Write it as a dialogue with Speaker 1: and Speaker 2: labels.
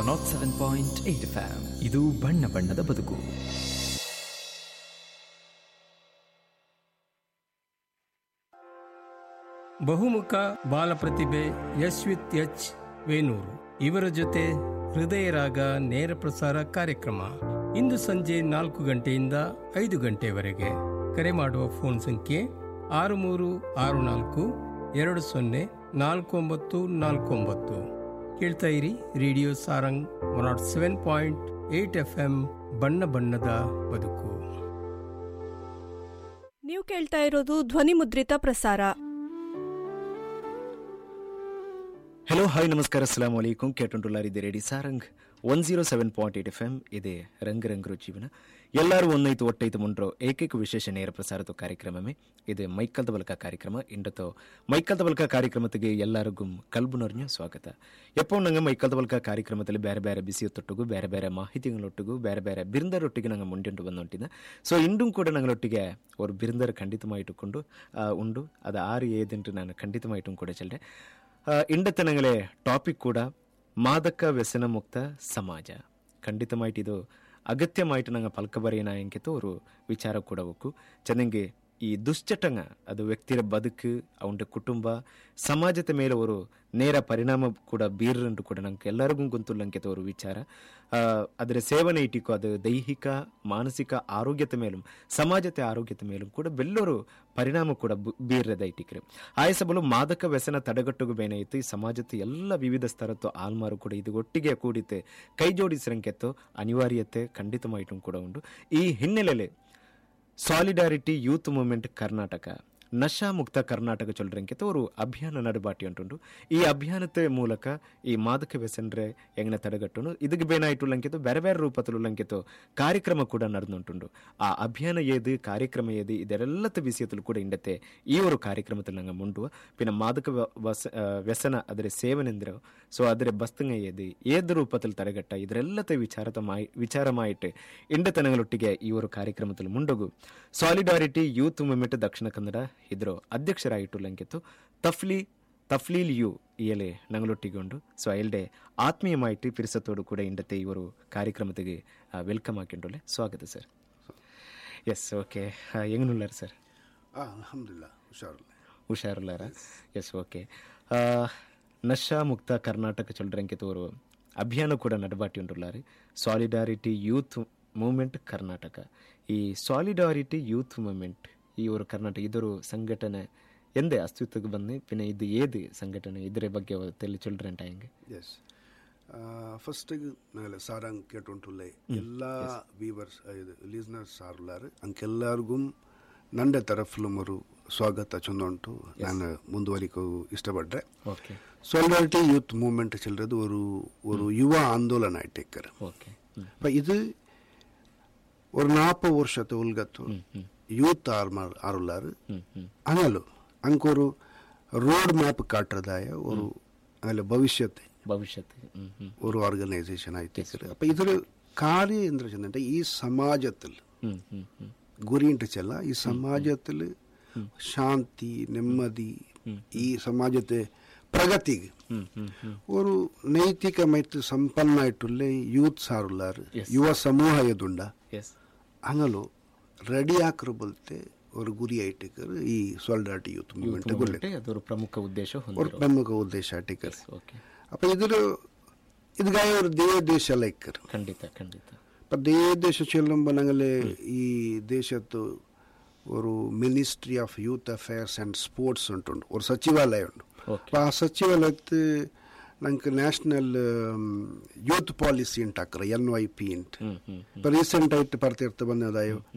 Speaker 1: Not seven point eight FM ಇದು ಬಣ್ಣ ಬಣ್ಣದ ಬದುಕು
Speaker 2: ಬಹುಮುಖ ಬಾಲ ಪ್ರತಿಭೆ ಯಶ್ವಿತ್ ಎಚ್ ವೇಣೂರು ಇವರ ಜೊತೆ ಹೃದಯ ರಾಗ ನೇರ ಪ್ರಸಾರ ಕಾರ್ಯಕ್ರಮ ಇಂದು ಸಂಜೆ ನಾಲ್ಕು ಗಂಟೆಯಿಂದ ಐದು ಗಂಟೆವರೆಗೆ ಕರೆ ಮಾಡುವ ಫೋನ್ ಸಂಖ್ಯೆ ಆರು ಮೂರು ಆರು ನಾಲ್ಕು ಎರಡು ಸೊನ್ನೆ ನಾಲ್ಕು ಒಂಬತ್ತು ನಾಲ್ಕು ಒಂಬತ್ತು ಕೇಳ್ತಾ ಇರಿ radio Sarang one naught seven point eight F M ಬಣ್ಣ ಬಣ್ಣದ ಬದುಕು
Speaker 3: ನೀವು ಕೇಳ್ತಾ ಇರೋದು ಧ್ವನಿ ಮುದ್ರಿತ ಪ್ರಸಾರ
Speaker 4: ಹಲೋ ಹಾಯ್ ನಮಸ್ಕಾರ ಅಸ್ಸಲಾಂ ವಲೈಕುಂ ಕೇಟುಂಟುಲ್ಲಾರಿದ್ದೆ radio Sarang one zero seven point eight F M ಇದೆ ರಂಗ್ ರಂಗ್ರು ಜೀವನ ಎಲ್ಲರೂ ಒಂದೈತು ಒಟ್ಟೈತು ಮುಂಡ್ರೋ ಏಕೈಕ ವಿಶೇಷ ನೇರ ಪ್ರಸಾರದ ಕಾರ್ಯಕ್ರಮವೇ ಇದು ಮೈಕಲ್ದ ಬಲಕ ಕಾರ್ಯಕ್ರಮ ಇಂಡತೋ ಮೈಕಲ್ದ ಬಲಕ ಕಾರ್ಯಕ್ರಮಕ್ಕೆ ಎಲ್ಲರಿಗೂ ಕಲ್ಬುನರ್ನ ಸ್ವಾಗತ ಎಪ್ಪೋ ನಂಗೆ ಮೈಕಲ್ದ ಬಲಕ ಕಾರ್ಯಕ್ರಮದಲ್ಲಿ ಬೇರೆ ಬೇರೆ ಬಿಸಿಯೊತ್ತೊಟ್ಟಿಗೂ ಬೇರೆ ಬೇರೆ ಮಾಹಿತಿಗಳೊಟ್ಟಿಗೂ ಬೇರೆ ಬೇರೆ ಬಿರುಂದರೊಟ್ಟಿಗೆ ನಂಗೆ ಮುಂದುಂಟು ಬಂದುಂಟಿದ್ದ ಸೊ ಇಂಡು ಕೂಡ ನಂಗಳೊಟ್ಟಿಗೆ ஒரு ಬಿರುಂದರ ಖಂಡಿತಮಾಯಿಟ್ಟುಕೊಂಡು ಉಂಡು ಅದು ಆರು ಏದಿಂಟು ನಾನು ಖಂಡಿತಮಾಯಿಟ್ಟು ಕೂಡ ಚೆಲ್ಲೆ ಇಂಡತ್ತೆ ನಂಗಲೆ ಟಾಪಿಕ್ ಕೂಡ ಮಾದಕ ವ್ಯಸನ ಮುಕ್ತ ಸಮಾಜ ಖಂಡಿತಮಾയിട്ട് ಇದು ಅಗತ್ಯಮಾയിട്ട് ನಂಗೆ ಪಲ್ಕ ಬರೆಯನ ಎಂಕೆತು ಅವರು ವಿಚಾರ ಕೂಡ ಹೋಗು ಚೆನ್ನಾಗಿ ಈ ದುಶ್ಚಟಂಗ ಅದು ವ್ಯಕ್ತಿಯ ಬದುಕು ಅವನ ಕುಟುಂಬ ಸಮಾಜದ ಮೇಲೆ ಅವರು ನೇರ ಪರಿಣಾಮ ಕೂಡ ಬೀರಂಟು ಕೂಡ ನಂಗೆ ಎಲ್ಲರಿಗೂ ಗೊತ್ತುಲ್ಲಂಕೆತ ಅವರು ವಿಚಾರ ಆ, ಅದರ ಸೇವನೆ ಇಟ್ಟಿಕೋ ಅದು ದೈಹಿಕ ಮಾನಸಿಕ ಆರೋಗ್ಯದ ಮೇಲೂ ಸಮಾಜದ ಆರೋಗ್ಯದ ಮೇಲೂ ಕೂಡ ಬೆಲ್ಲರು ಪರಿಣಾಮ ಕೂಡ ಬು- ಬೀರದ ಇಟ್ಟಿಕ್ರೆ ಆಯಸಬಲು ಮಾದಕ ವ್ಯಸನ ತಡೆಗಟ್ಟುಗು ಬೇನೆ ಇತ್ತು ಈ ಸಮಾಜದ ಎಲ್ಲ ವಿವಿಧ ಸ್ತರತ್ತು ಆಲ್ಮಾರು ಕೂಡ ಇದು ಒಟ್ಟಿಗೆ ಕೂಡಿತೆ ಕೈ ಜೋಡಿಸಿರಂಕೆತ್ತು ಅನಿವಾರ್ಯತೆ ಖಂಡಿತಮಾಯಿಟ್ಟು ಕೂಡ ಉಂಟು ಈ ಹಿನ್ನೆಲೆಯಲ್ಲಿ ಸಾಲಿಡಾರಿಟಿ ಯೂತ್ ಮೂವ್ಮೆಂಟ್ ಕರ್ನಾಟಕ ನಶಾ ಮುಕ್ತ ಕರ್ನಾಟಕ ಚೊಲ್ರಂಕಿತ ಅವರು ಅಭಿಯಾನ ನಡುಬಾಟಿ ಉಂಟುಂಡು ಈ ಅಭಿಯಾನದ ಮೂಲಕ ಈ ಮಾದಕ ವ್ಯಸನರೆ ಎಂಗನ ತಡೆಗಟ್ಟುನು ಇದಕ್ಕೆ ಬೇನಾಯಿತು ಲಂಕಿತು ಬೇರೆ ಬೇರೆ ರೂಪದಲ್ಲೂ ಲಂಕಿತು ಕಾರ್ಯಕ್ರಮ ಕೂಡ ನಡೆದುಂಟುಂಡು ಆ ಅಭಿಯಾನ ಏದು ಕಾರ್ಯಕ್ರಮ ಏದು ಇದೆಲ್ಲತ್ತ ವಿಷಯದಲ್ಲೂ ಕೂಡ ಇಂಡತೆ ಈ ಒಂದು ಕಾರ್ಯಕ್ರಮದಲ್ಲಿ ನಂಗೆ ಮುಂಡುವ ಪಿನ ಮಾದಕ ವ್ಯ- ವಸ- ಆ, ವ್ಯಸನ ಅದರ ಸೇವನೆಂದ್ರೆ ಸೊ ಅದರ ಬಸ್ತಂಗ ಏದು ಏದ ರೂಪದಲ್ಲಿ ತಡೆಗಟ್ಟ ಇದರೆಲ್ಲತ ವಿಚಾರದ ಮಾಯಿ ವಿಚಾರ ಮಾಯಿಟ್ಟು ಇಂಡತನಗಳೊಟ್ಟಿಗೆ ಈ ಒಂದು ಕಾರ್ಯಕ್ರಮದಲ್ಲಿ ಮುಂಡೋಗು ಸಾಲಿಡಾರಿಟಿ ಯೂತ್ ಮೂವ್ಮೆಂಟ್ ದಕ್ಷಿಣ ಕನ್ನಡ ಇದ್ರ ಅಧ್ಯಕ್ಷರಾಯಿಟ್ಟು ಲಂಕಿತ್ತು ತಫ್ಲಿ ತಫ್ಲೀಲ್ ಯು ಇಯಲೆ ನಂಗಳೊಟ್ಟಿಗೊಂಡು ಸೊ ಎಲ್ಡೆ ಆತ್ಮೀಯಮಾಯಿಟ್ಟು ಪಿರಿಸತೋಡು ಕೂಡ ಇಂಡತೆ ಇವರು ಕಾರ್ಯಕ್ರಮಕ್ಕೆ ವೆಲ್ಕಮ್ ಹಾಕೊಂಡೋಲೆ ಸ್ವಾಗತ ಸರ್ ಎಸ್ ಓಕೆ ಹೆಂಗನುಲ್ಲಾರ ಸರ್
Speaker 5: ಆ ಅಲ್ಹಮ್ದುಲಿಲ್ಲ ಹುಷಾರಿಲ್ಲ
Speaker 4: ಹುಷಾರುಲ್ಲಾರ ಎಸ್ ಓಕೆ ನಶಾ ಮುಕ್ತ ಕರ್ನಾಟಕ ಚೊಲ್ರಂಕಿತ ಅವರು ಅಭಿಯಾನ ಕೂಡ ನಡಬಾಟಿ ಉಂಟುಲ್ಲಾರಿ ಸಾಲಿಡಾರಿಟಿ ಯೂತ್ ಮೂವ್ಮೆಂಟ್ ಕರ್ನಾಟಕ ಈ ಸಾಲಿಡಾರಿಟಿ ಯೂತ್ ಮೂವ್ಮೆಂಟ್ ಈ ಒಂದು ಕರ್ನಾಟಕ ಇದರ ಸಂಘಟನೆ ಎಂದೇ ಅಸ್ತಿತ್ವಕ್ಕೆ ಬಂದು ಪಿನ ಇದು ಏದು ಸಂಘಟನೆ ಇದರ ಬಗ್ಗೆ ತೆಲ್ಲಿ ಚೊಲ್ರಂಟ ಹೆಂಗೆ
Speaker 5: ಎಸ್ ಫಸ್ಟಿಗೆ ನಾಳೆ ಸಾರಂಗ್ ಕೇಟುಂಟುಲ್ಲೆ ಎಲ್ಲ ವೀವರ್ಸ್ ಇದು ಲಿಸ್ನರ್ಸ್ ಸಾರುಲಾರು ಅಂಕೆಲ್ಲರಿಗೂ ನಂಡ ತರಫ್ಲು ಮರು ಸ್ವಾಗತ ಚಂದುಂಟು ನಾನು ಮುಂದುವರಿಕೋ ಇಷ್ಟಪಡ್ರೆ
Speaker 4: ಓಕೆ
Speaker 5: ಸಾಲಿಡಾರಿಟಿ ಯೂತ್ ಮೂವ್ಮೆಂಟ್ ಚೆಲ್ಲದು ஒரு ஒரு யுவ ஆந்தோலன ஆயிட்டேக்கர்
Speaker 4: ಓಕೆ
Speaker 5: அப்ப இது ஒரு நாற்பது வருஷத்து உள்கத்து யூத் ஆர்மார் ஆருளாரு ஆனாலும் அங்க ஒரு ரோಡ್ ಮ್ಯಾಪ್ ಕಾಟ್ರದಾಯ ஒரு அதில் ಭವಿಷ್ಯತ್
Speaker 4: ಭವಿಷ್ಯತ್ ಹ್ಮ್ ಹ್ಮ್
Speaker 5: ஒரு ஆர்கனைசேஷன் ஆயிட்டேக்கர் அப்ப ಇದರ ಕಾರ್ಯ ಎಂದ್ರೆ ಚೆಂದಂటే ಈ ಸಮಾಜത്തിൽ
Speaker 4: ಹ್ಮ್ ಹ್ಮ್ ಹ್ಮ್
Speaker 5: ಗುರಿಂಟ ಚೆಲ್ಲ ಈ ಸಮಾಜത്തിൽ ಶಾಂತಿ ನೆಮ್ಮದಿ ಈ ಸಮಾಜത്തെ ಪ್ರಗತಿಗೆ
Speaker 4: ಹ್ಮ್ ಹ್ಮ್ ಹ್ಮ್
Speaker 5: ഒരു നൈതികമായിട്ട് സമ്പന്നായിട്ടുള്ള യൂത്ത് സാറുള്ളാറ് യുവ സമൂಹ ಎದುಂಡ
Speaker 4: ಎಸ್
Speaker 5: ಹಂಗಲು ರೆಡಿ ಹಾಕ್ರ ಬಲ್ತೆ ಅವ್ರ ಗುರಿ ಐಟಿಕರ್ ಈ ಸಾಲಿಡಾರಿಟಿ ಯೂತ್ ಮೂವ್ಮೆಂಟ್ ಗುರಿ
Speaker 4: ಅದರ ಪ್ರಮುಖ ಉದ್ದೇಶ
Speaker 5: ಅವ್ರ
Speaker 4: ಹೊಂದಿರೋ
Speaker 5: ಪ್ರಮುಖ ಉದ್ದೇಶ ಆಟಿಕರ್
Speaker 4: ಓಕೆ
Speaker 5: ಅಪ್ಪ ಇದ್ರ ಇದ್ಗಾಯ ಅವ್ರ ದೇವ ದೇಶ ಲೈಕರ್
Speaker 4: ಖಂಡಿತ ಖಂಡಿತ
Speaker 5: ಅಪ್ಪ ದೇವ ದೇಶ ಚೆಲ್ಲಂಬ ನಂಗಲೆ ಈ ದೇಶದ್ದು ഒരു ministry of youth affairs and sports ഉണ്ടുണ്ട് ഒരു സച്ചിവാലയം ഉണ്ട്
Speaker 4: Okay.
Speaker 5: അപ്പോൾ ആ സച്ചിവാലയത്ത് ഞങ്ങൾക്ക് നാഷണൽ യൂത്ത് ಪಾಲಿಸಿ ಉಂಟಾಕ್ರ ಎನ್ ವೈ ಪಿ ಅಂತ
Speaker 4: ಹ್ಮ್ ಹ್ಮ್
Speaker 5: ಇಪ್ಪ ರೀಸೆಂಟ್ ಆയിട്ട് ಬರ್ತಿರ್ತ ಬಂದದಾಯೋ